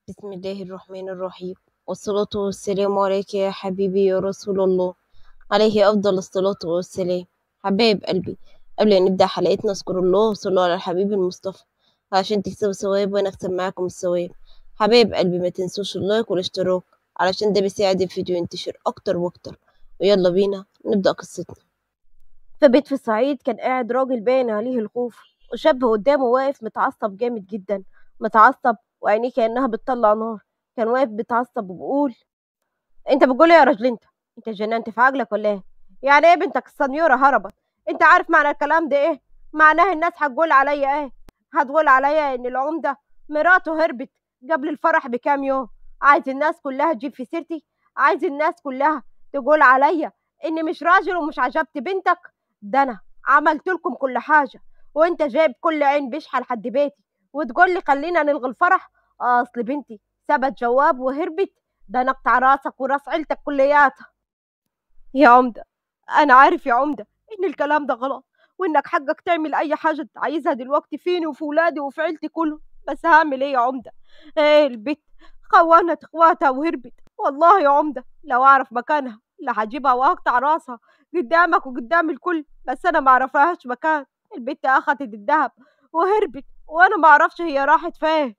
بسم الله الرحمن الرحيم والصلاة والسلام عليك يا حبيبي يا رسول الله عليه أفضل الصلاة والسلام حبايب قلبي قبل أن نبدأ حلقتنا اذكروا الله وصلوا على الحبيب المصطفى عشان تكسبوا ثواب وأنا أكسب معاكم الثواب حبايب قلبي ما تنسوش اللايك والاشتراك علشان ده بيساعد الفيديو ينتشر أكتر وأكتر ويلا بينا نبدأ قصتنا في بيت في الصعيد كان قاعد راجل باين عليه الخوف وشاب قدامه واقف متعصب جامد جدا متعصب وعينيه كأنها بتطلع نار كان واقف بيتعصب وبيقول انت بتقول ايه يا راجل انت انت جننت في عقلك ولا ايه يعني ايه بنتك السنيوره هربت انت عارف معنى الكلام ده ايه معناه الناس هتقول عليا ايه هتقول عليا ان العمده مراته هربت قبل الفرح بكام يوم عايز الناس كلها تجيب في سيرتي عايز الناس كلها تقول عليا اني مش راجل ومش عجبت بنتك ده انا عملت لكم كل حاجه وانت جايب كل عين بشحه لحد بيتي وتقول لي خلينا نلغي الفرح اصل بنتي سابت جواب وهربت ده انا اقطع راسك وراس عيلتك كلياتها يا عمده انا عارف يا عمده ان الكلام ده غلط وانك حقك تعمل اي حاجه انت عايزها دلوقتي فيني وفي ولادي وفي عيلتي كله بس هعمل ايه يا عمده ايه البت خونت اخواتها وهربت والله يا عمده لو اعرف مكانها لا هجيبها وهقطع راسها قدامك وقدام الكل بس انا ما اعرفهاش مكان البت اخدت الذهب وهربت وانا ما اعرفش هي راحت فين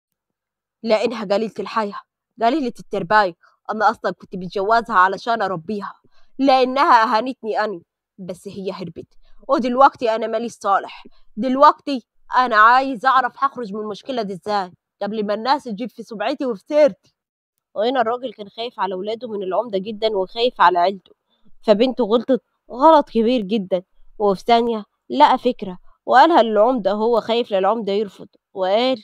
لانها قليله الحياه قليله التربايه انا اصلا كنت متجوزها علشان اربيها لانها اهانتني اني بس هي هربت ودلوقتي انا ماليش صالح دلوقتي انا عايز اعرف هخرج من المشكله دي ازاي قبل ما الناس تجيب في سمعتي وفي سيرتي وهنا الراجل كان خايف على ولاده من العمده جدا وخايف على عيلته فبنته غلطت غلط كبير جدا وفي ثانيه لقى فكره وقالها للعمده هو خايف للعمده يرفض وقال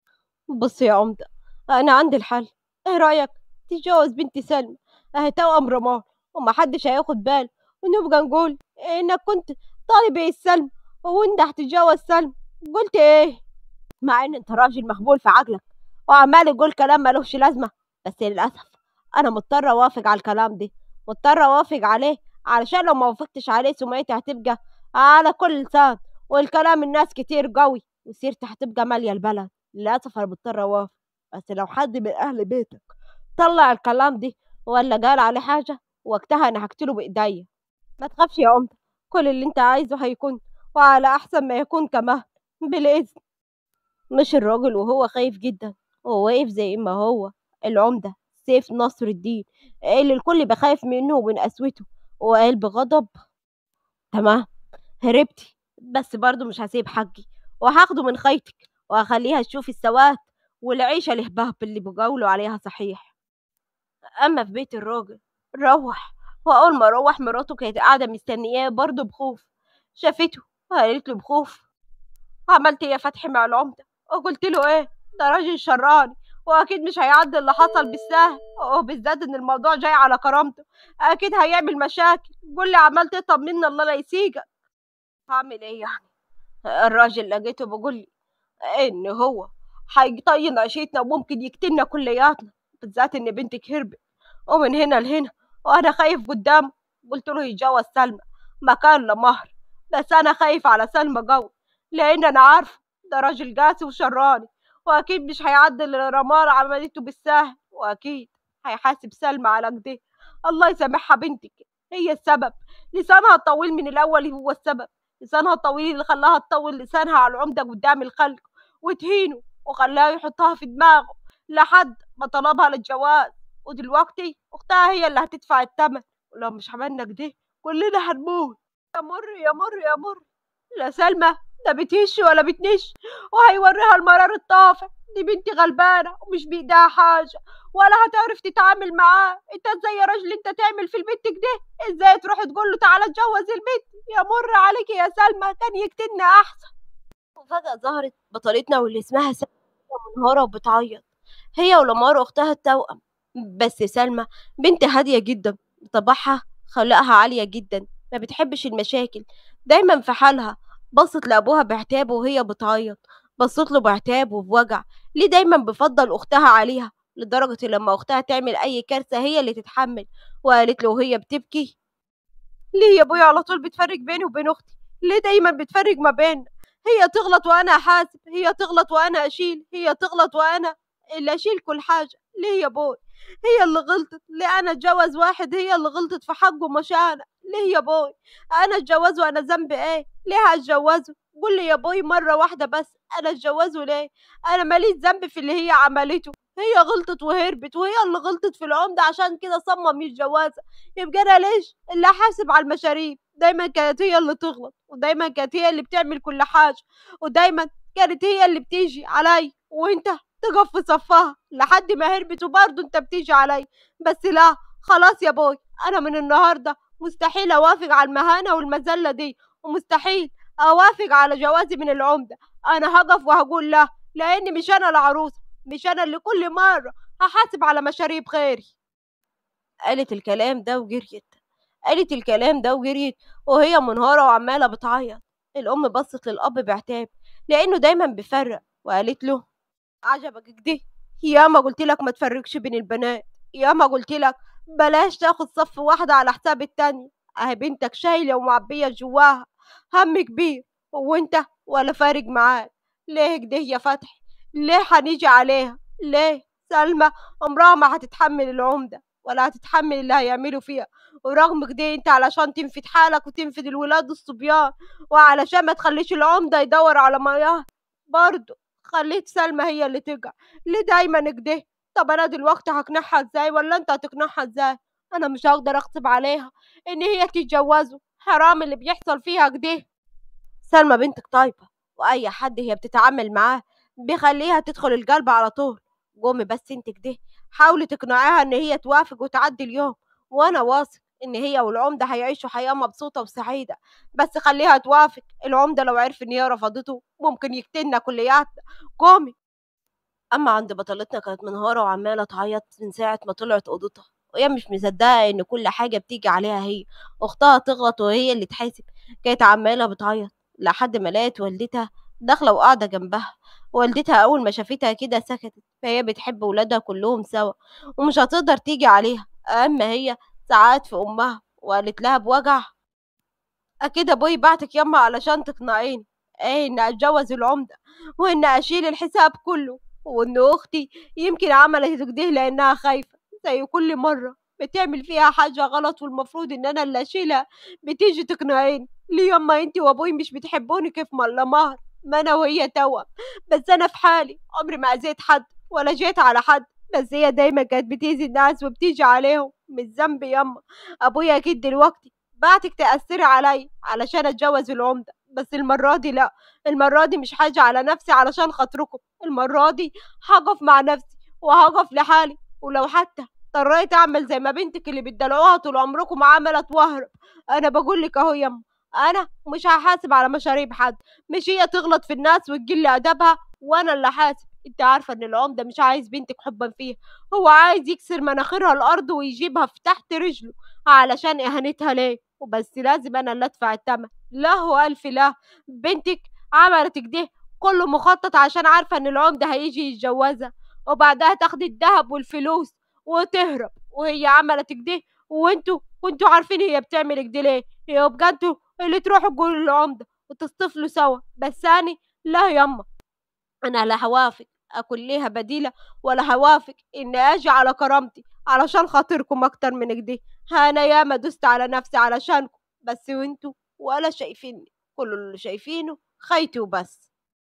بص يا عمده انا عندي الحل ايه رايك تتجوز بنتي سلمى اهي توأم رمال ومحدش هياخد باله ونبقى نقول انك كنت طالب ايه السلم وانت هتتجوز سلمى قلت ايه مع ان انت راجل مخبول في عقلك وعمال يقول كلام ملوش لازمه بس للاسف انا مضطره اوافق على الكلام ده مضطره اوافق عليه علشان لو ما وافقتش عليه سمعتي هتبقى على كل لسان والكلام الناس كتير قوي وسيرتي هتبقى ماليه البلد للاسف انا مضطره اوافق بس لو حد من اهل بيتك طلع الكلام دي ولا قال عليه حاجه وقتها انا هقتله بايديا ما تخافش يا عمده كل اللي انت عايزه هيكون وعلى احسن ما يكون كمان بالاذن مش الراجل وهو خايف جدا وهو واقف زي ما هو العمده سيف نصر الدين اللي الكل بخايف منه ومن قسوته وقال بغضب تمام هربتي بس برضه مش هسيب حقي وهاخده من خيطك وهخليها تشوف السواد والعيشة الهباب اللي بيقولوا عليها صحيح أما في بيت الراجل روح وأول ما روح مراته كانت قاعدة مستنياه برضه بخوف شافته وقالت له بخوف عملت ايه يا فتحي مع العمدة وقلت له ايه ده راجل شراني واكيد مش هيعدي اللي حصل بالسهل وبالذات ان الموضوع جاي على كرامته اكيد هيعمل مشاكل قول لي عملت ايه طب من الله لا يسيجك هعمل ايه يعني الراجل لقيته بيقول لي ان هو هيطين عيشتنا وممكن يقتلنا كلياتنا بالذات ان بنتك هربت ومن هنا لهنا وانا خايف قدامه قلت له يتجوز سلمى مكان لمهر بس انا خايف على سلمى جو لان انا عارفه ده راجل قاسي وشراني واكيد مش هيعدل رمال عملته بالسهل واكيد هيحاسب سلمى على كده الله يسامحها بنتك هي السبب لسانها الطويل من الاول هو السبب لسانها الطويل اللي خلاها تطول لسانها على العمده قدام الخلق وتهينه وخلاها يحطها في دماغه لحد ما طلبها للجواز ودلوقتي اختها هي اللي هتدفع الثمن ولو مش عملنا كده كلنا هنموت يا مر يا مر يا مر لا سلمى لا بتهش ولا بتنش وهيوريها المرار الطافح دي بنتي غلبانة ومش بإيدها حاجة ولا هتعرف تتعامل معاه انت ازاي يا راجل انت تعمل في البنت كده ازاي تروح تقول له تعالى اتجوز البنت يا مر عليك يا سلمى كان يقتلنا احسن وفجأة ظهرت بطلتنا واللي اسمها سلمى منهارة وبتعيط هي ولمار اختها التوأم بس سلمى بنت هادية جدا طبعها خلقها عالية جدا ما بتحبش المشاكل دايما في حالها بصت لأبوها بعتاب وهي بتعيط بصت له بعتاب وبوجع ليه دايما بفضل أختها عليها لدرجة لما أختها تعمل أي كارثة هي اللي تتحمل وقالت له وهي بتبكي ليه يا أبويا على طول بتفرق بيني وبين أختي ليه دايما بتفرق ما بيننا هي تغلط وأنا أحاسب هي تغلط وأنا أشيل هي تغلط وأنا اللي اشيل كل حاجه ليه يا بوي هي اللي غلطت ليه انا اتجوز واحد هي اللي غلطت في حقه مش انا ليه يا بوي انا اتجوزه انا ذنبي ايه ليه هتجوزه قول لي يا بوي مره واحده بس انا اتجوزه ليه انا ماليش ذنب في اللي هي عملته هي غلطت وهربت وهي اللي غلطت في العمده عشان كده صمم يتجوزها يبقى انا ليش اللي احاسب على المشاريب دايما كانت هي اللي تغلط ودايما كانت هي اللي بتعمل كل حاجه ودايما كانت هي اللي بتيجي علي وانت تقف في صفها لحد ما هربت وبرضه انت بتيجي علي بس لا خلاص يا بوي انا من النهارده مستحيل اوافق على المهانه والمذله دي ومستحيل اوافق على جوازي من العمده انا هقف وهقول لا لاني مش انا العروسه مش انا اللي كل مره هحاسب على مشاريب غيري قالت الكلام ده وجريت قالت الكلام ده وجريت وهي منهارة وعمالة بتعيط الأم بصت للأب بعتاب لأنه دايما بيفرق وقالت له عجبك كده ياما قلت لك ما تفرقش بين البنات ياما قلت لك بلاش تاخد صف واحدة على حساب التانية اهي بنتك شايلة ومعبية جواها هم كبير وانت ولا فارق معاك ليه كده يا فتحي ليه هنيجي عليها ليه سلمى عمرها ما هتتحمل العمدة ولا هتتحمل اللي هيعملوا فيها ورغم كده انت علشان تنفد حالك وتنفد الولاد الصبيان وعلشان ما تخليش العمدة يدور على مياه برضه خليت سلمى هي اللي تقع ليه دايما كده طب انا دلوقتي هقنعها ازاي ولا انت هتقنعها ازاي انا مش هقدر اغصب عليها ان هي تتجوزه حرام اللي بيحصل فيها كده سلمى بنتك طيبة وأي حد هي بتتعامل معاه بيخليها تدخل القلب على طول قومي بس انت كده حاولي تقنعيها ان هي توافق وتعدي اليوم وانا واثق ان هي والعمدة هيعيشوا حياة مبسوطة وسعيدة بس خليها توافق العمدة لو عرف ان هي رفضته ممكن يقتلنا كلياتنا قومي اما عند بطلتنا كانت منهارة وعمالة تعيط من ساعة ما طلعت اوضتها وهي مش مصدقة ان كل حاجة بتيجي عليها هي اختها تغلط وهي اللي تحاسب كانت عمالة بتعيط لحد ما لقت والدتها داخلة وقاعدة جنبها والدتها أول ما شافتها كده سكتت فهي بتحب ولادها كلهم سوا ومش هتقدر تيجي عليها أما هي ساعات في أمها وقالت لها بوجع أكيد أبوي بعتك يما علشان تقنعيني إيه إن أتجوز العمدة وإن أشيل الحساب كله وإن أختي يمكن عملت كده لأنها خايفة زي كل مرة بتعمل فيها حاجة غلط والمفروض إن أنا اللي أشيلها بتيجي تقنعيني ليه يما انتي وابوي مش بتحبوني كيف ما الله مهر ما انا وهي توأم بس انا في حالي عمري ما اذيت حد ولا جيت على حد بس هي دايما كانت بتأذي الناس وبتيجي عليهم مش ذنبي يما ابويا اكيد دلوقتي بعتك تأثري علي علشان اتجوز العمدة بس المرة دي لا المرة دي مش حاجة على نفسي علشان خاطركم المرة دي هقف مع نفسي وهقف لحالي ولو حتى اضطريت اعمل زي ما بنتك اللي بتدلعوها طول عمركم عملت واهرب انا بقول لك اهو يما انا مش هحاسب على مشاريب حد مش هي تغلط في الناس وتجل ادبها وانا اللي حاسب انت عارفه ان العمده مش عايز بنتك حبا فيها هو عايز يكسر مناخيرها الارض ويجيبها في تحت رجله علشان اهانتها ليه وبس لازم انا اللي ادفع الثمن لا هو الف لا بنتك عملت كده كله مخطط عشان عارفه ان العمده هيجي يتجوزها وبعدها تاخد الذهب والفلوس وتهرب وهي عملت كده وانتوا كنتوا عارفين هي بتعمل كده ليه يبقى انتوا اللي تروحوا تقولوا للعمدة وتصطفلوا سوا بس أنا لا يما أنا لا هوافق أكون ليها بديلة ولا هوافق إني أجي على كرامتي علشان خاطركم أكتر من كده أنا ياما دوست على نفسي علشانكم بس وانتوا ولا شايفيني كل اللي شايفينه خيتي وبس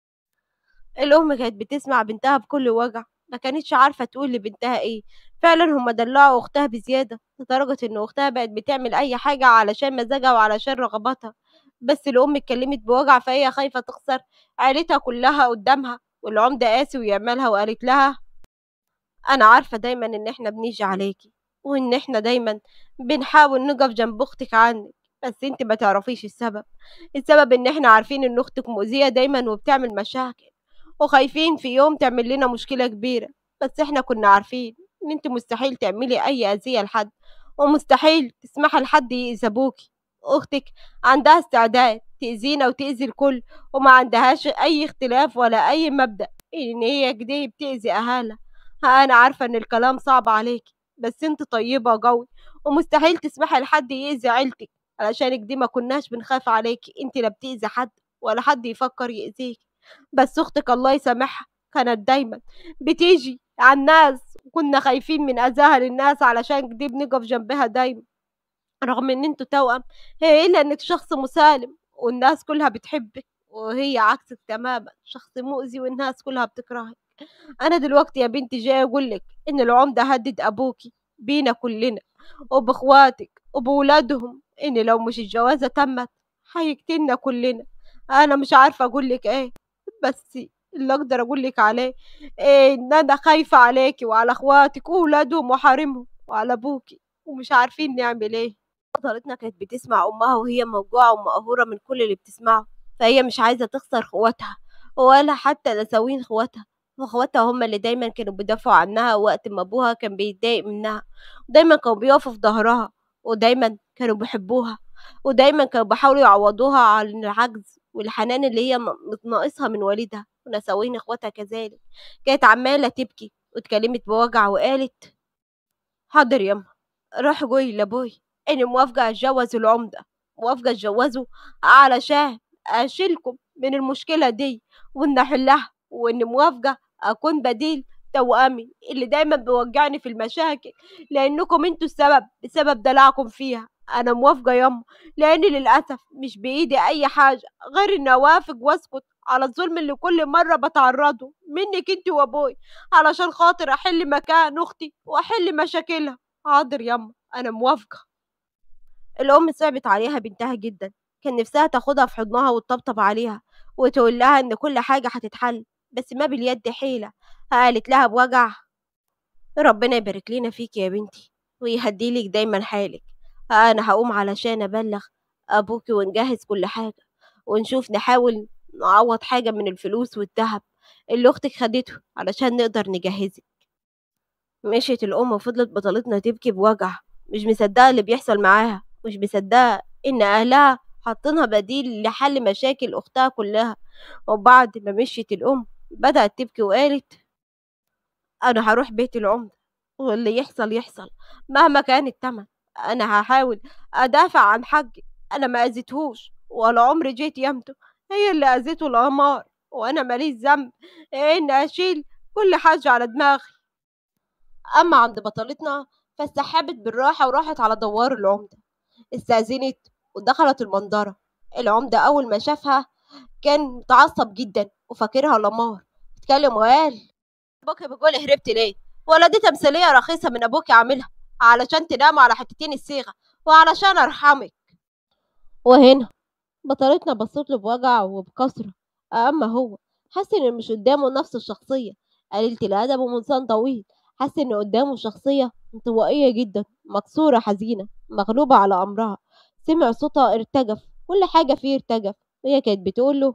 الأم كانت بتسمع بنتها بكل وجع ما كانتش عارفة تقول لبنتها ايه فعلا هما دلعوا اختها بزيادة لدرجة ان اختها بقت بتعمل اي حاجة علشان مزاجها وعلشان رغباتها بس الام اتكلمت بوجع فهي خايفة تخسر عيلتها كلها قدامها والعمدة قاسي ويعملها وقالت لها انا عارفة دايما ان احنا بنيجي عليكي وان احنا دايما بنحاول نقف جنب اختك عنك بس انت ما تعرفيش السبب السبب ان احنا عارفين ان اختك مؤذية دايما وبتعمل مشاكل وخايفين في يوم تعمل لنا مشكلة كبيرة بس احنا كنا عارفين ان انت مستحيل تعملي اي اذية لحد ومستحيل تسمحي لحد يأذي ابوكي اختك عندها استعداد تأذينا وتأذي الكل وما عندهاش اي اختلاف ولا اي مبدأ ان هي كده بتأذي اهالها انا عارفة ان الكلام صعب عليكي بس انت طيبة قوي ومستحيل تسمحي لحد يأذي عيلتك علشانك دي ما كناش بنخاف عليكي انت لا بتأذي حد ولا حد يفكر يأذيكي بس اختك الله يسامحها كانت دايما بتيجي على الناس وكنا خايفين من أذاها للناس علشان كده بنقف جنبها دايما رغم ان انتوا توأم هي إلا انك شخص مسالم والناس كلها بتحبك وهي عكسك تماما شخص مؤذي والناس كلها بتكرهك انا دلوقتي يا بنتي جاي اقولك ان العمدة هدد ابوكي بينا كلنا وباخواتك وبولادهم ان لو مش الجوازة تمت هيقتلنا كلنا انا مش عارفة اقولك ايه بس اللي اقدر اقولك عليه إيه ان انا خايفة عليكي وعلى اخواتك وولادهم وحارمهم وعلى ابوكي ومش عارفين نعمل ايه بطلتنا كانت بتسمع امها وهي موجوعة ومقهورة من كل اللي بتسمعه فهي مش عايزة تخسر اخواتها ولا حتى نساوين اخواتها واخواتها هما اللي دايما كانوا بيدافعوا عنها وقت ما ابوها كان بيتضايق منها ودايما كانوا بيقفوا في ظهرها ودايما كانوا بيحبوها ودايما كانوا بيحاولوا يعوضوها عن العجز والحنان اللي هي ناقصها من والدها ونساوين اخواتها كذلك كانت عمالة تبكي واتكلمت بوجع وقالت حاضر يما روح قولي لابوي اني موافقة اتجوز العمدة موافقة اتجوزه علشان اشيلكم من المشكلة دي وان احلها واني موافقة اكون بديل توأمي اللي دايما بيوجعني في المشاكل لانكم انتوا السبب بسبب دلعكم فيها انا موافقة يما لاني للاسف مش بايدي اي حاجة غير اني اوافق واسكت على الظلم اللي كل مرة بتعرضه منك انت وابوي علشان خاطر احل مكان اختي واحل مشاكلها حاضر يما انا موافقة الام صعبت عليها بنتها جدا كان نفسها تاخدها في حضنها وتطبطب عليها وتقول لها ان كل حاجة هتتحل بس ما باليد حيلة قالت لها بوجع ربنا يبارك لنا فيك يا بنتي ويهديلك دايما حالك انا هقوم علشان ابلغ ابوكي ونجهز كل حاجة ونشوف نحاول نعوض حاجة من الفلوس والذهب اللي اختك خدته علشان نقدر نجهزك مشيت الام وفضلت بطلتنا تبكي بوجع مش مصدقة اللي بيحصل معاها مش مصدقة ان اهلها حاطينها بديل لحل مشاكل اختها كلها وبعد ما مشيت الام بدأت تبكي وقالت انا هروح بيت العمدة واللي يحصل يحصل مهما كان التمن انا هحاول ادافع عن حقي انا ما اذيتهوش ولا عمري جيت يمته هي اللي اذيته القمار وانا ماليش ذنب ان اشيل كل حاجة على دماغي اما عند بطلتنا فاستحابت بالراحة وراحت على دوار العمدة استأذنت ودخلت المنظرة العمدة أول ما شافها كان متعصب جدا وفاكرها لمار اتكلم وقال ابوك بيقول هربت ليه ولا دي تمثيلية رخيصة من ابوك عاملها علشان تنام على حتتين الصيغة وعلشان ارحمك وهنا بطلتنا بصت له بوجع وبكسرة اما هو حس ان مش قدامه نفس الشخصية قليلة الأدب ومنسان طويل حس ان قدامه شخصية انطوائية جدا مكسورة حزينة مغلوبة على أمرها سمع صوتها ارتجف كل حاجة فيه ارتجف وهي كانت بتقول له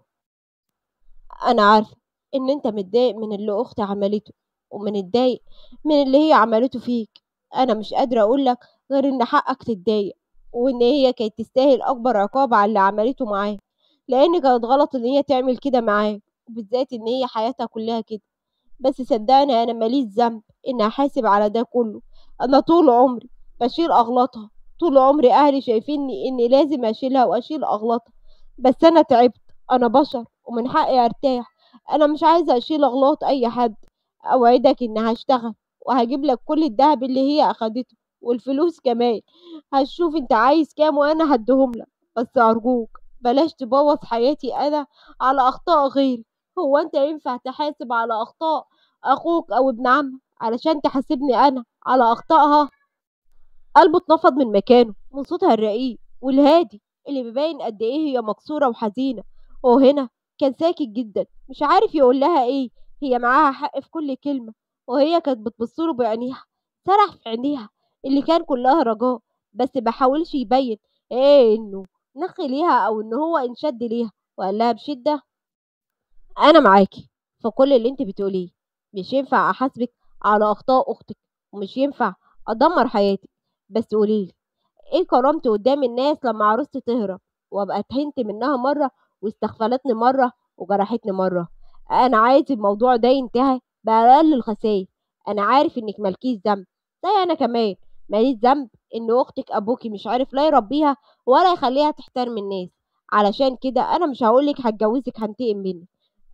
أنا عارفة إن أنت متضايق من اللي أختي عملته ومن الضايق من اللي هي عملته فيك أنا مش قادرة أقولك غير إن حقك تتضايق وإن هي كانت تستاهل أكبر عقاب على اللي عملته معاه لأن كانت غلط إن هي تعمل كده معاه وبالذات إن هي حياتها كلها كده بس صدقني أنا ماليش ذنب إن أحاسب على ده كله أنا طول عمري بشيل أغلاطها طول عمري أهلي شايفيني إني لازم أشيلها وأشيل أغلاطها بس أنا تعبت أنا بشر ومن حقي أرتاح أنا مش عايزة أشيل أغلاط أي حد أوعدك إني هشتغل وهجيب لك كل الدهب اللي هي أخدته والفلوس كمان هشوف أنت عايز كام وأنا هديهم لك بس أرجوك بلاش تبوظ حياتي أنا على أخطاء غيري هو أنت ينفع تحاسب على أخطاء أخوك أو ابن عمك علشان تحاسبني أنا على أخطائها قلبه اتنفض من مكانه من صوتها الرقيق والهادي اللي بيبين قد ايه هي مكسورة وحزينة وهنا كان ساكت جدا مش عارف يقول لها ايه هي معاها حق في كل كلمة وهي كانت بتبصله بعينيها سرح في عينيها اللي كان كلها رجاء بس بحاولش يبين ايه انه نخي ليها او ان هو انشد ليها وقال لها بشدة انا معاكي في كل اللي انت بتقوليه مش ينفع احاسبك على اخطاء اختك ومش ينفع ادمر حياتك بس قوليلي ايه كرامتي قدام الناس لما عروستي تهرب وابقى اتهنت منها مرة واستغفلتني مرة وجرحتني مرة انا عايز الموضوع ده ينتهي بأقل الخسائر انا عارف انك مالكيش ذنب زي انا كمان ماليش ذنب ان اختك ابوكي مش عارف لا يربيها ولا يخليها تحترم الناس علشان كده انا مش هقولك هتجوزك هنتقم منك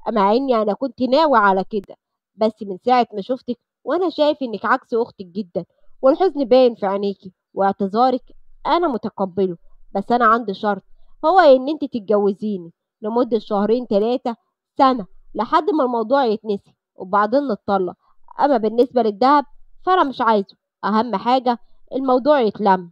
مع إني أنا كنت ناوي على كده بس من ساعة ما شفتك وأنا شايف إنك عكس أختك جدا والحزن باين في عينيكي واعتذارك أنا متقبله بس أنا عندي شرط هو إن أنت تتجوزيني لمدة شهرين تلاتة سنة لحد ما الموضوع يتنسي وبعدين نتطلق أما بالنسبة للدهب فأنا مش عايزه أهم حاجة الموضوع يتلم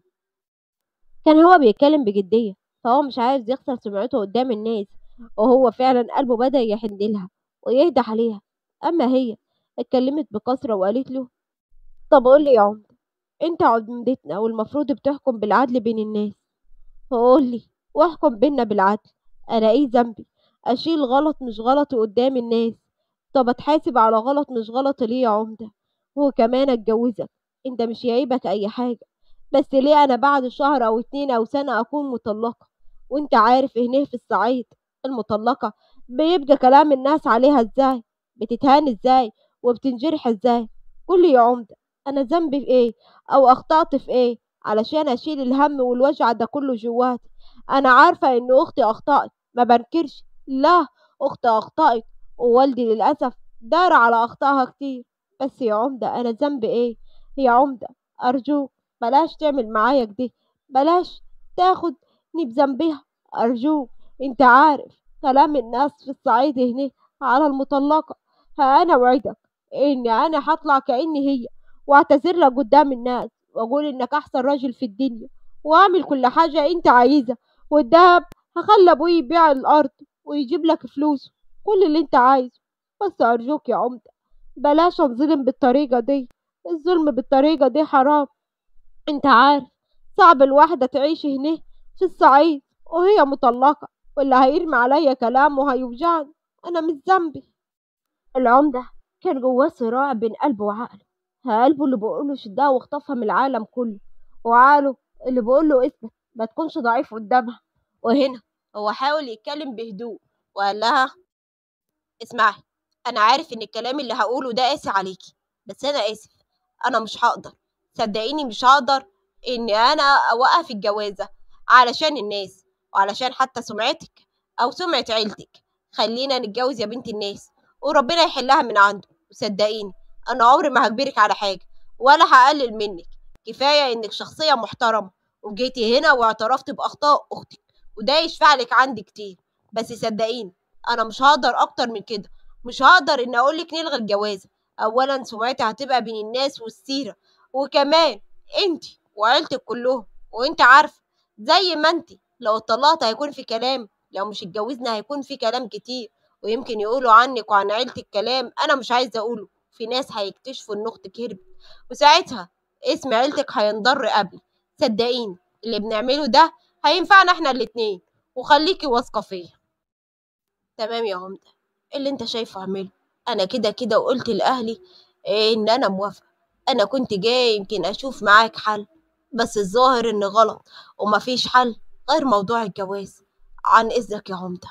كان هو بيتكلم بجدية فهو مش عايز يخسر سمعته قدام الناس وهو فعلا قلبه بدأ يحن لها ويهدى عليها أما هي اتكلمت بكثرة وقالت له طب قول لي يا عمدة انت عمدتنا والمفروض بتحكم بالعدل بين الناس فقول لي واحكم بينا بالعدل انا ايه ذنبي اشيل غلط مش غلطي قدام الناس طب اتحاسب على غلط مش غلطي ليه يا عمدة وكمان اتجوزك انت مش يعيبك اي حاجة بس ليه انا بعد شهر او اتنين او سنة اكون مطلقة وانت عارف هنا في الصعيد المطلقة بيبقى كلام الناس عليها ازاي بتتهان ازاي وبتنجرح ازاي قول لي يا عمدة انا ذنبي في ايه او اخطأت في ايه علشان اشيل الهم والوجع ده كله جواتي انا عارفة ان اختي اخطأت ما بنكرش لا اختي اخطأت ووالدي للاسف دار على اخطائها كتير بس يا عمدة انا ذنبي ايه يا عمدة ارجوك بلاش تعمل معايا كده بلاش تاخدني بذنبها ارجوك انت عارف كلام الناس في الصعيد هنا على المطلقة ها انا وعدك اني انا هطلع كأني هي واعتذر لك قدام الناس واقول انك احسن راجل في الدنيا واعمل كل حاجة انت عايزها والدهب هخلي ابوي يبيع الارض ويجيب لك فلوسه كل اللي انت عايزه بس ارجوك يا عمدة بلاش انظلم بالطريقة دي الظلم بالطريقة دي حرام انت عارف صعب الواحدة تعيش هنا في الصعيد وهي مطلقة واللي هيرمي عليا كلام وهيوجعني انا مش ذنبي العمدة كان جواه صراع بين قلبه وعقله قلبه اللي بيقوله شدها واخطفها من العالم كله وعقله اللي بيقوله اثبت ما تكونش ضعيف قدامها وهنا هو حاول يتكلم بهدوء وقال لها اسمعي انا عارف ان الكلام اللي هقوله ده قاسي عليكي بس انا اسف انا مش هقدر صدقيني مش هقدر ان انا اوقف الجوازة علشان الناس وعلشان حتى سمعتك او سمعة عيلتك خلينا نتجوز يا بنت الناس وربنا يحلها من عنده وصدقيني انا عمري ما هجبرك على حاجة ولا هقلل منك كفاية انك شخصية محترمة وجيتي هنا واعترفت باخطاء اختك وده يشفع لك عندي كتير بس صدقيني انا مش هقدر اكتر من كده مش هقدر ان اقولك نلغي الجوازة اولا سمعتي هتبقى بين الناس والسيرة وكمان انت وعيلتك كلهم وانت عارفة زي ما انت لو اتطلقت هيكون في كلام لو مش اتجوزنا هيكون في كلام كتير ويمكن يقولوا عنك وعن عيلتك كلام انا مش عايزة اقوله في ناس هيكتشفوا ان اختك هربت وساعتها اسم عيلتك هينضر قبل صدقيني اللي بنعمله ده هينفعنا احنا الاتنين وخليكي واثقة فيا تمام يا عمدة اللي انت شايفه اعمله انا كده كده وقلت لاهلي ان انا موافقة انا كنت جاي يمكن اشوف معاك حل بس الظاهر ان غلط ومفيش حل غير موضوع الجواز عن اذنك يا عمدة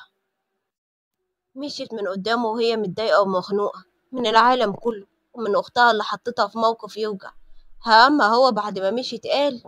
مشيت من قدامه وهي متضايقة ومخنوقة من العالم كله ومن اختها اللي حطتها في موقف يوجع ها اما هو بعد ما مشيت قال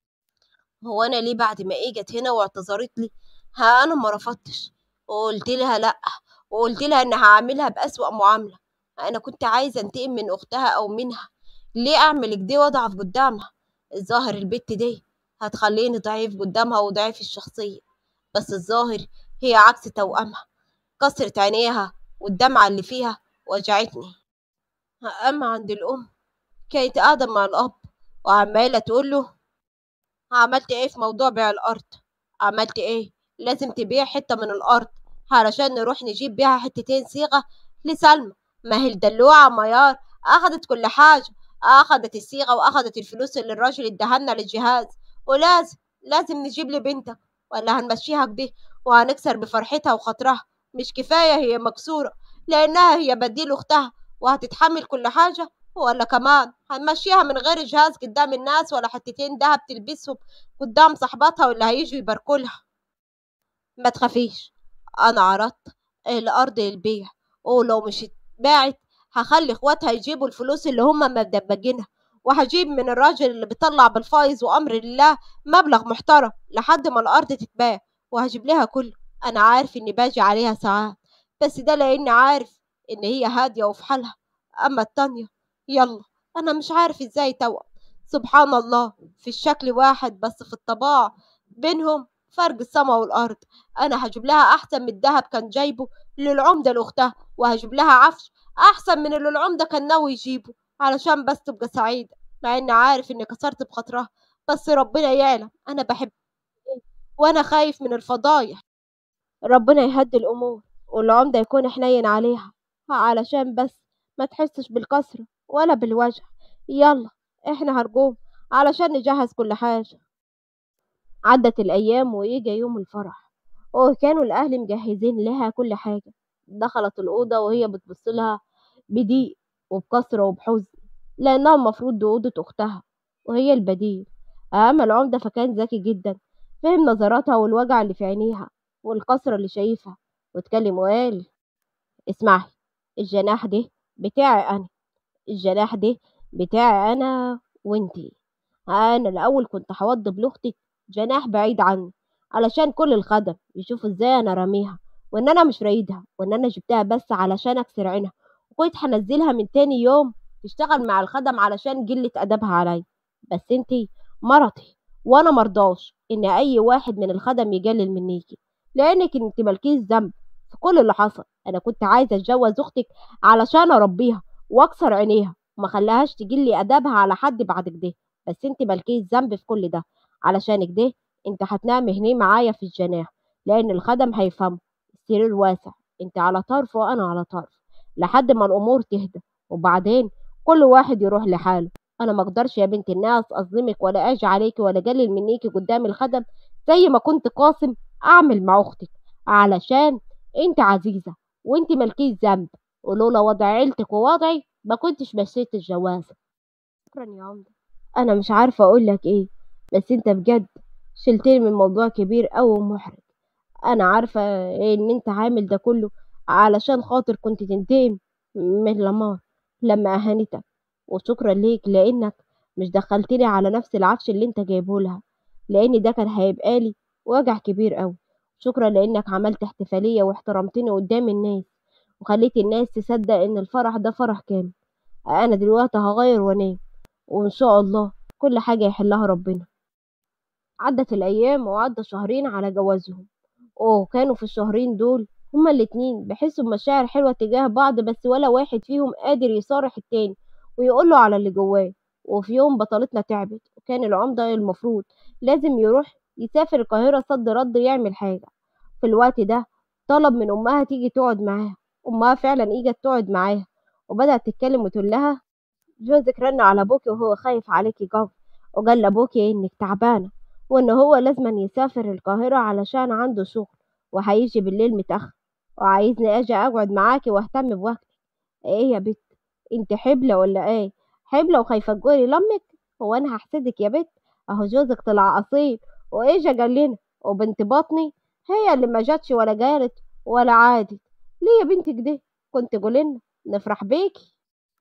هو انا ليه بعد ما اجت هنا واعتذرت لي ها انا ما رفضتش وقلت لها لا وقلت لها ان هعملها بأسوأ معاملة انا كنت عايزة انتقم من اختها او منها ليه اعمل كده واضعف قدامها الظاهر البت دي هتخليني ضعيف قدامها وضعيف الشخصية بس الظاهر هي عكس توأمها كسرت عينيها والدمعة اللي فيها وجعتني أما عند الأم كانت قاعدة مع الأب وعمالة تقول له عملت ايه في موضوع بيع الأرض عملت ايه لازم تبيع حتة من الأرض علشان نروح نجيب بيها حتتين صيغة لسلمى ما هي الدلوعة ميار أخدت كل حاجة أخدت الصيغة وأخدت الفلوس اللي الراجل اداهالنا للجهاز ولازم لازم نجيب لي بنتك ولا هنمشيها كده وهنكسر بفرحتها وخاطرها مش كفاية هي مكسورة لأنها هي بديل أختها وهتتحمل كل حاجة ولا كمان هنمشيها من غير جهاز قدام الناس ولا حتتين دهب تلبسهم قدام صاحباتها واللي هيجوا يباركولها ما تخافيش أنا عرضت الأرض للبيع ولو مش اتباعت هخلي اخواتها يجيبوا الفلوس اللي هم مدبجينها وهجيب من الراجل اللي بيطلع بالفايز وأمر لله مبلغ محترم لحد ما الأرض تتباع وهجيب لها كله أنا عارف إني باجي عليها ساعات بس ده لأني عارف إن هي هادية وفي حالها أما التانية يلا أنا مش عارف إزاي توأم سبحان الله في الشكل واحد بس في الطباع بينهم فرق السما والأرض أنا هجيب لها أحسن من الدهب كان جايبه للعمدة لأختها وهجيب لها عفش أحسن من اللي العمدة كان ناوي يجيبه علشان بس تبقى سعيدة مع إني عارف إني كسرت بخاطرها بس ربنا يعلم أنا بحب إيه وأنا خايف من الفضايح ربنا يهدي الأمور والعمدة يكون حنين عليها علشان بس ما تحسش بالكسرة ولا بالوجع يلا احنا هرجوم علشان نجهز كل حاجة عدت الأيام ويجي يوم الفرح وكانوا الأهل مجهزين لها كل حاجة دخلت الأوضة وهي بتبص لها بضيق وبكسرة وبحزن لأنها المفروض دي أوضة أختها وهي البديل أما العمدة فكان ذكي جدا فهم نظراتها والوجع اللي في عينيها والكسرة اللي شايفها واتكلم وقال اسمعي الجناح ده بتاعي أنا الجناح ده بتاعي أنا وانتي أنا الأول كنت هوضب لأختك جناح بعيد عني علشان كل الخدم يشوفوا ازاي أنا راميها وإن أنا مش رايدها وإن أنا جبتها بس علشان أكسر عينها وكنت هنزلها من تاني يوم تشتغل مع الخدم علشان قلة أدبها عليا بس انتي مرتي وأنا مرضاش إن أي واحد من الخدم يقلل منيكي لأنك انت مالكيش ذنب في كل اللي حصل أنا كنت عايزة أتجوز أختك علشان أربيها وأكسر عينيها وما خلاهاش تجلي أدبها على حد بعد كده بس انت مالكيش ذنب في كل ده علشان كده انت هتنامي هنا معايا في الجناح لأن الخدم هيفهموا السرير واسع انت على طرف وأنا على طرف لحد ما الأمور تهدى وبعدين كل واحد يروح لحاله أنا ما أقدرش يا بنت الناس أظلمك ولا أجي عليكي ولا أقلل منيكي قدام الخدم زي ما كنت قاسم أعمل مع أختك علشان انت عزيزة وانت مالكيش ذنب ولولا وضع عيلتك ووضعي ما كنتش مشيت الجوازة شكرا يا عمدة أنا مش عارفة أقول لك إيه بس انت بجد شلتني من موضوع كبير أوي ومحرج أنا عارفة إن انت عامل ده كله علشان خاطر كنت تنتقم من لمار لما أهانتك وشكرا ليك لأنك مش دخلتني على نفس العفش اللي انت جايبه لها لأن ده كان هيبقى لي وجع كبير أوي شكرا لأنك عملت احتفالية واحترمتني قدام الناس وخليت الناس تصدق إن الفرح ده فرح كامل أنا دلوقتي هغير وأنام وإن شاء الله كل حاجة يحلها ربنا عدت الأيام وعدى شهرين على جوازهم وكانوا في الشهرين دول هما الاتنين بيحسوا بمشاعر حلوة تجاه بعض بس ولا واحد فيهم قادر يصارح التاني ويقوله على اللي جواه وفي يوم بطلتنا تعبت وكان العمدة المفروض لازم يروح يسافر القاهرة صد رد يعمل حاجة في الوقت ده طلب من أمها تيجي تقعد معاها أمها فعلا إجت تقعد معاها وبدأت تتكلم وتقول لها جوزك رن على أبوكي وهو خايف عليكي جو وقال لأبوكي إنك تعبانة وإن هو لازم يسافر القاهرة علشان عنده شغل وهيجي بالليل متأخر وعايزني أجي أقعد معاكي وأهتم بوقتك إيه يا بت انت حبلة ولا إيه حبلة وخايفة تقولي لأمك هو أنا هحسدك يا بت أهو جوزك طلع أصيل وإيجا قال لنا وبنت بطني هي اللي ما جاتش ولا جارت ولا عادت ليه يا بنتك دي كنت قولنا نفرح بيكي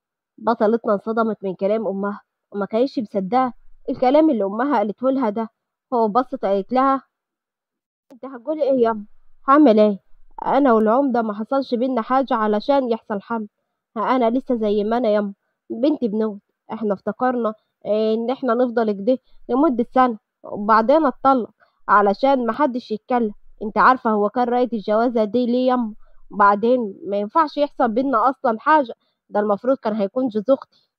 بطلتنا انصدمت من كلام أمها وما كانتش مصدقة الكلام اللي أمها قالته لها ده هو بصت قالت لها انت هتقولي ايه ياما هعمل ايه انا والعمدة ما حصلش بينا حاجة علشان يحصل حمل انا لسه زي ما انا ياما بنتي بنوت احنا افتكرنا ان احنا نفضل كده لمدة سنة وبعدين اتطلق علشان محدش يتكلم انت عارفة هو كان رايد الجوازة دي ليه ياما وبعدين ما ينفعش يحصل بينا اصلا حاجة ده المفروض كان هيكون جوز اختي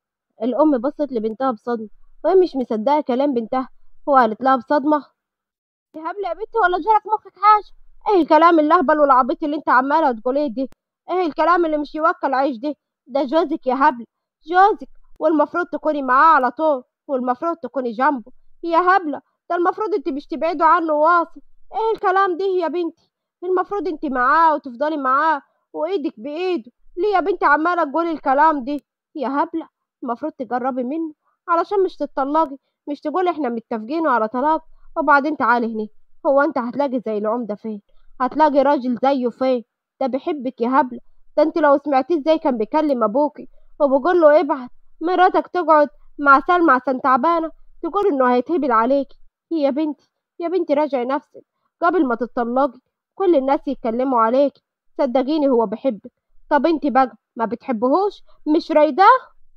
الام بصت لبنتها بصدمة وهي مش مصدقة كلام بنتها هو قالت لها بصدمة يا هبلة يا بنتي ولا جرت مخك حاجة ايه الكلام اللهبل والعبيط اللي انت عمالة تقوليه دي ايه الكلام اللي مش يوكل عيش ده ده جوزك يا هبلة جوزك والمفروض تكوني معاه على طول والمفروض تكوني جنبه يا هبلة ده المفروض انت مش تبعدوا عنه واصل ايه الكلام ده يا بنتي المفروض انت معاه وتفضلي معاه وايدك بايده ليه يا بنتي عمالة تقولي الكلام ده يا هبلة المفروض تجربي منه علشان مش تتطلقي مش تقولي احنا متفقين على طلاق وبعدين تعالي هنا هو انت هتلاقي زي العمدة فين هتلاقي راجل زيه فين ده بيحبك يا هبلة ده انت لو سمعتيه ازاي كان بيكلم ابوكي وبيقول له ابعت مراتك تقعد مع سلمى عشان تعبانة تقول انه هيتهبل عليكي يا بنتي يا بنتي راجعي نفسك قبل ما تتطلقي كل الناس يتكلموا عليكي صدقيني هو بيحبك طب انت بقى ما بتحبهوش مش رايداه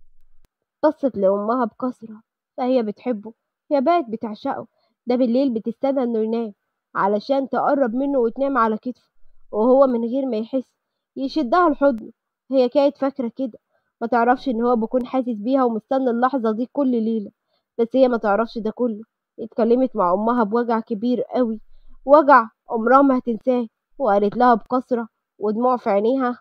بصت لأمها بكثرة فهي بتحبه هي بقت بتعشقه ده بالليل بتستنى إنه ينام علشان تقرب منه وتنام على كتفه وهو من غير ما يحس يشدها لحضنه هي كانت فاكرة كده ما تعرفش إن هو بيكون حاسس بيها ومستني اللحظة دي كل ليلة بس هي ما تعرفش ده كله اتكلمت مع أمها بوجع كبير قوي وجع عمرها ما هتنساه وقالت لها بكثرة ودموع في عينيها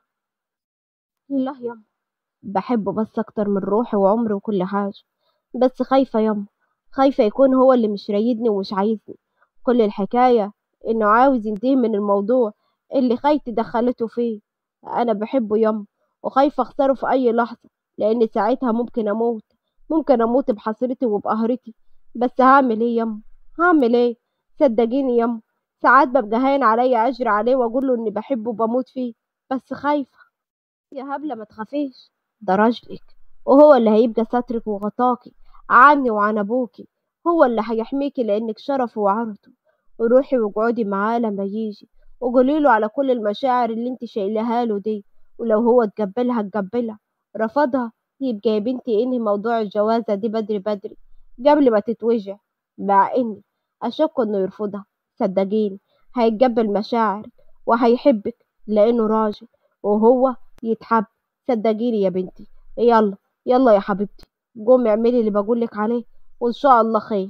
لا يما بحبه بس أكتر من روحي وعمري وكل حاجة بس خايفة يما خايفة يكون هو اللي مش رايدني ومش عايزني كل الحكاية إنه عاوز ينتهي من الموضوع اللي خايتي دخلته فيه أنا بحبه يما وخايفة أخسره في أي لحظة لأن ساعتها ممكن أموت ممكن أموت بحسرتي وبقهرتي بس هعمل إيه يما هعمل إيه صدقيني يما ساعات ببقى هاين عليا أجري عليه وأقول له إني بحبه وبموت فيه بس خايفة يا هبلة ما تخافيش ده راجلك وهو اللي هيبقى سترك وغطاكي عني وعن أبوكي هو اللي هيحميكي لأنك شرفه وعرضه وروحي واقعدي معاه لما يجي وقولي له على كل المشاعر اللي انت شايلها له دي ولو هو اتقبلها اتقبلها رفضها يبقى يا بنتي انهي موضوع الجوازة دي بدري بدري قبل ما تتوجع مع اني اشك انه يرفضها صدقيني هيتقبل مشاعرك وهيحبك لانه راجل وهو يتحب صدقيني يا بنتي يلا يلا يا حبيبتي قومي اعملي اللي بقولك عليه وان شاء الله خير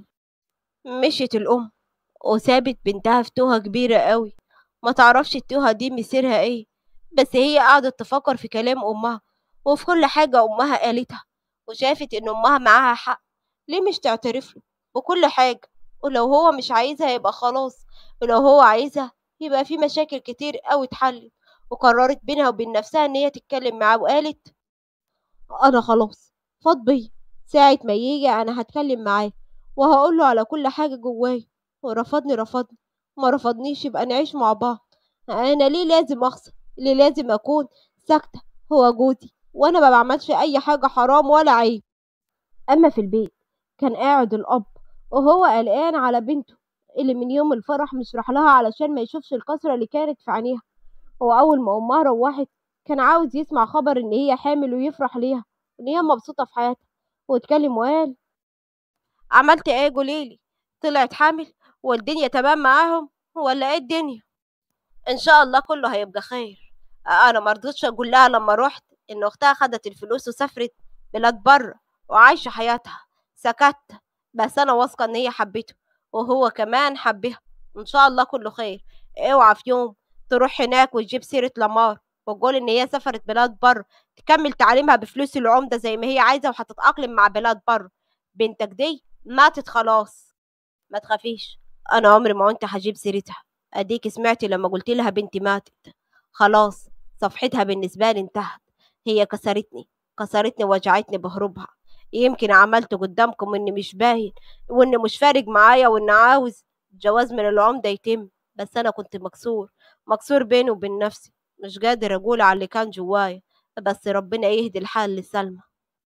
مشيت الأم وسابت بنتها في توهة كبيرة قوي ما تعرفش التوهة دي مصيرها ايه بس هي قعدت تفكر في كلام أمها وفي كل حاجة أمها قالتها وشافت إن أمها معاها حق ليه مش تعترف له بكل حاجة ولو هو مش عايزها يبقى خلاص ولو هو عايزها يبقى في مشاكل كتير قوي اتحلت وقررت بينها وبين نفسها إن هي تتكلم معاه وقالت أنا خلاص فاض بيا ساعة ما يجي أنا هتكلم معاه وهقول له على كل حاجة جوايا ورفضني رفضني ما رفضنيش يبقى نعيش مع بعض أنا ليه لازم أخسر ليه لازم أكون ساكتة هو جوزي وأنا ما بعملش أي حاجة حرام ولا عيب أما في البيت كان قاعد الأب وهو قلقان على بنته اللي من يوم الفرح مش راح لها علشان ما يشوفش الكسرة اللي كانت في عينيها هو أول ما أمها روحت كان عاوز يسمع خبر إن هي حامل ويفرح ليها إن هي مبسوطة في حياتها واتكلم وقال عملت ايه قوليلي طلعت حامل والدنيا تمام معاهم ولا ايه الدنيا ان شاء الله كله هيبقى خير انا مرضتش اقول لها لما رحت ان اختها خدت الفلوس وسافرت بلاد بره وعايشه حياتها سكت بس انا واثقه ان هي حبته وهو كمان حبها ان شاء الله كله خير اوعى في يوم تروح هناك وتجيب سيره لمار وتقول ان هي سافرت بلاد بره تكمل تعليمها بفلوس العمده زي ما هي عايزه وهتتاقلم مع بلاد بره بنتك دي ماتت خلاص ما تخافيش انا عمري ما كنت هجيب سيرتها اديك سمعتي لما قلت لها بنتي ماتت خلاص صفحتها بالنسبه لي انتهت هي كسرتني كسرتني وجعتني بهروبها يمكن عملت قدامكم اني مش باين واني مش فارق معايا واني عاوز جواز من العمده يتم بس انا كنت مكسور مكسور بيني وبين نفسي مش قادر اقول على اللي كان جوايا بس ربنا يهدي الحال لسلمى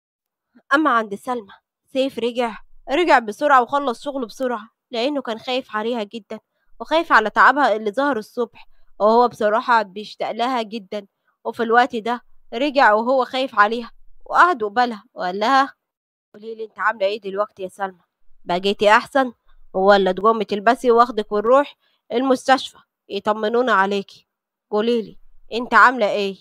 اما عند سلمى سيف رجع رجع بسرعة وخلص شغله بسرعة لأنه كان خايف عليها جدا وخايف على تعبها اللي ظهر الصبح وهو بصراحة بيشتاق لها جدا وفي الوقت ده رجع وهو خايف عليها وقعد قبالها وقال لها قوليلي انت عاملة ايه دلوقتي يا سلمى بقيتي أحسن ولا تقومي تلبسي واخدك ونروح المستشفى يطمنونا عليكي قوليلي انت عاملة ايه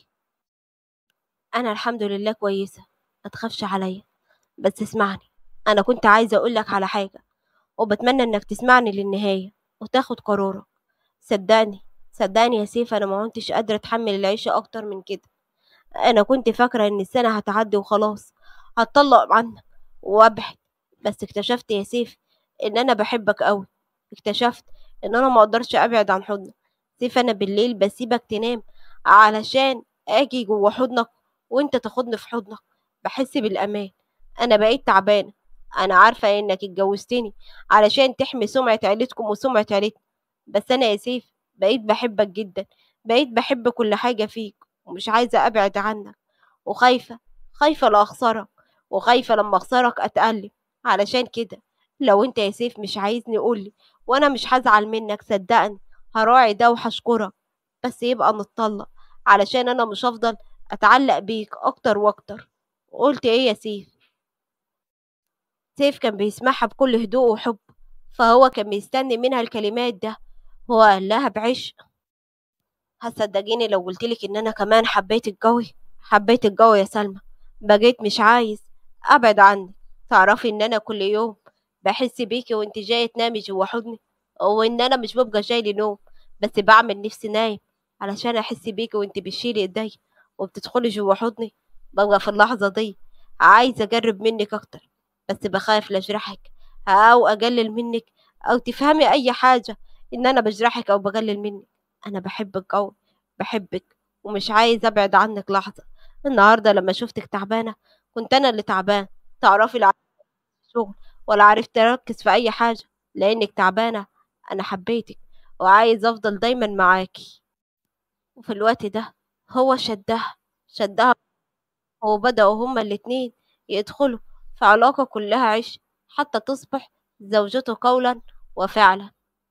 أنا الحمد لله كويسة متخافش عليا بس اسمعني أنا كنت عايزة أقولك على حاجة وبتمنى إنك تسمعني للنهاية وتاخد قرارك صدقني صدقني يا سيف أنا ما كنتش قادرة أتحمل العيشة أكتر من كده أنا كنت فاكرة إن السنة هتعدي وخلاص هتطلق عنك وأبعد بس اكتشفت يا سيف إن أنا بحبك أوي اكتشفت إن أنا ما أقدرش أبعد عن حضنك سيف أنا بالليل بسيبك تنام علشان أجي جوا حضنك وأنت تاخدني في حضنك بحس بالأمان أنا بقيت تعبانة أنا عارفة إنك اتجوزتني علشان تحمي سمعة عيلتكم وسمعة عيلتنا بس أنا يا سيف بقيت بحبك جدا بقيت بحب كل حاجة فيك ومش عايزة أبعد عنك وخايفة خايفة لا أخسرك وخايفة لما أخسرك أتألم علشان كده لو أنت يا سيف مش عايزني قولي وأنا مش هزعل منك صدقني هراعي ده وهشكرك بس يبقى نتطلق علشان أنا مش هفضل أتعلق بيك أكتر وأكتر قلت إيه يا سيف سيف كان بيسمعها بكل هدوء وحب فهو كان مستني منها الكلمات ده هو قال لها بعشق هتصدقيني لو قلتلك ان انا كمان حبيت الجوي حبيت الجو يا سلمى بقيت مش عايز ابعد عنك تعرفي ان انا كل يوم بحس بيكي وانت جاية تنامي جوا حضني وان انا مش ببقى جاي لي نوم بس بعمل نفسي نايم علشان احس بيكي وانت بتشيلي ايدي وبتدخلي جوا حضني ببقى في اللحظة دي عايزة اجرب منك اكتر بس بخاف لاجرحك او اقلل منك او تفهمي اي حاجة ان انا بجرحك او بقلل منك انا بحبك قوي بحبك ومش عايز ابعد عنك لحظة النهاردة لما شفتك تعبانة كنت انا اللي تعبان تعرفي لا شغل ولا عرفت اركز في اي حاجة لانك تعبانة انا حبيتك وعايز افضل دايما معاكي وفي الوقت ده هو شدها شدها وبدأوا هما الاتنين يدخلوا في علاقة كلها عشق حتى تصبح زوجته قولا وفعلا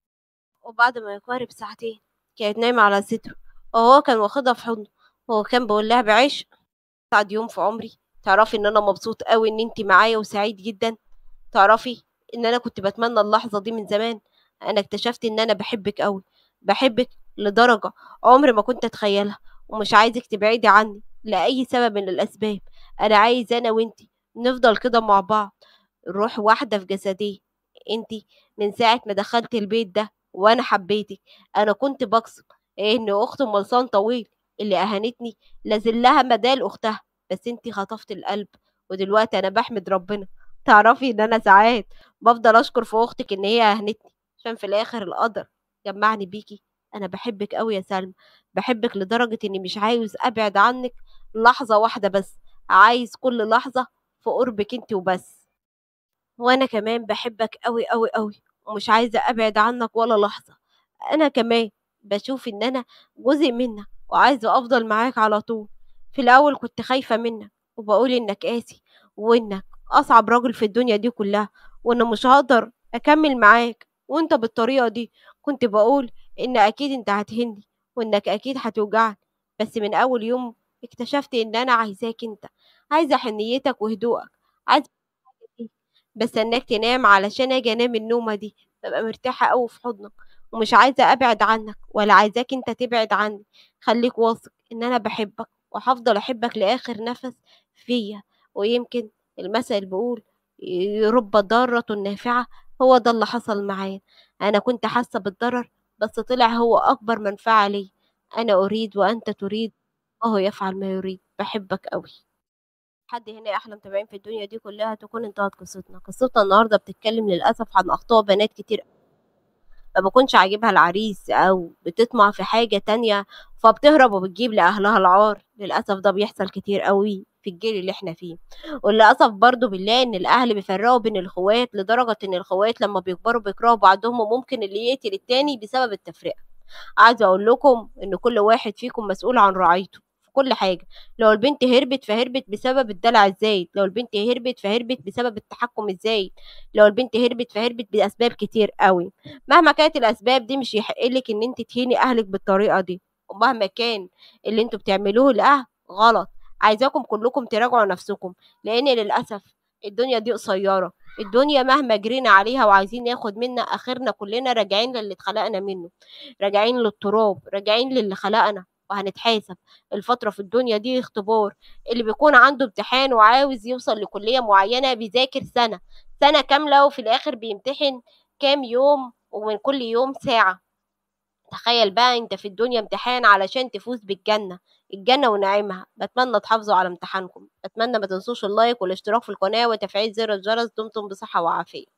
وبعد ما يقارب ساعتين كانت نايمة على صدره وهو كان واخدها في حضنه وهو كان بيقول لها بعشق سعد يوم في عمري تعرفي ان انا مبسوط قوي ان انتي معايا وسعيد جدا تعرفي ان انا كنت بتمنى اللحظة دي من زمان انا اكتشفت ان انا بحبك قوي بحبك لدرجة عمري ما كنت اتخيلها ومش عايزك تبعدي عني لأي سبب من الأسباب أنا عايز أنا وإنتي نفضل كده مع بعض روح واحدة في جسدي إنتي من ساعة ما دخلت البيت ده وأنا حبيتك أنا كنت بقصد إن أخت أم لسان طويل اللي أهانتني لازلها مدال أختها بس إنتي خطفت القلب ودلوقتي أنا بحمد ربنا تعرفي إن أنا ساعات بفضل أشكر في أختك إن هي أهانتني عشان في الآخر القدر جمعني بيكي أنا بحبك أوي يا سلمى بحبك لدرجة إني مش عايز أبعد عنك لحظة واحدة بس عايز كل لحظة في قربك انت وبس وأنا كمان بحبك أوي أوي أوي ومش عايزة أبعد عنك ولا لحظة أنا كمان بشوف إن أنا جزء منك وعايزة أفضل معاك على طول في الأول كنت خايفة منك وبقول إنك قاسي وإنك أصعب راجل في الدنيا دي كلها وإن مش هقدر أكمل معاك وإنت بالطريقة دي كنت بقول إن أكيد إنت هتهني وإنك أكيد هتوجعني بس من أول يوم اكتشفت إن أنا عايزاك أنت عايزة حنيتك وهدوءك عايزة حاجة فيك بستناك تنام علشان أجي أنام النومة دي ببقى مرتاحة أوي في حضنك ومش عايزة أبعد عنك ولا عايزاك أنت تبعد عني خليك واثق إن أنا بحبك وهفضل أحبك لآخر نفس فيا ويمكن المثل بيقول رب ضارة نافعة هو ده اللي حصل معايا أنا كنت حاسة بالضرر بس طلع هو أكبر منفعة لي أنا أريد وأنت تريد وهو يفعل ما يريد بحبك قوي حد هنا يا أحلى متابعين في الدنيا دي كلها تكون انتهت قصتنا قصتنا النهاردة بتتكلم للأسف عن أخطاء بنات كتير ما بكونش عاجبها العريس أو بتطمع في حاجة تانية فبتهرب وبتجيب لأهلها العار للأسف ده بيحصل كتير قوي في الجيل اللي احنا فيه وللأسف برضو بنلاقي إن الأهل بيفرقوا بين الأخوات لدرجة إن الأخوات لما بيكبروا بيكرهوا بعضهم وممكن اللي يقتل التاني بسبب التفرقة عايزة أقول لكم إن كل واحد فيكم مسؤول عن رعايته في كل حاجة لو البنت هربت فهربت بسبب الدلع الزايد لو البنت هربت فهربت بسبب التحكم الزايد لو البنت هربت فهربت بأسباب كتير قوي مهما كانت الأسباب دي مش يحقلك إن انت تهيني أهلك بالطريقة دي ومهما كان اللي انتوا بتعملوه لأهل غلط عايزاكم كلكم تراجعوا نفسكم لأن للأسف الدنيا دي قصيرة الدنيا مهما جرينا عليها وعايزين ناخد منا اخرنا كلنا راجعين للي اتخلقنا منه راجعين للتراب راجعين للي خلقنا وهنتحاسب الفترة في الدنيا دي اختبار اللي بيكون عنده امتحان وعاوز يوصل لكلية معينة بيذاكر سنة سنة كاملة وفي الآخر بيمتحن كام يوم ومن كل يوم ساعة تخيل بقى انت في الدنيا امتحان علشان تفوز بالجنة الجنة ونعيمها بتمنى تحافظوا على امتحانكم بتمنى ما تنسوش اللايك والاشتراك في القناة وتفعيل زر الجرس دمتم بصحة وعافية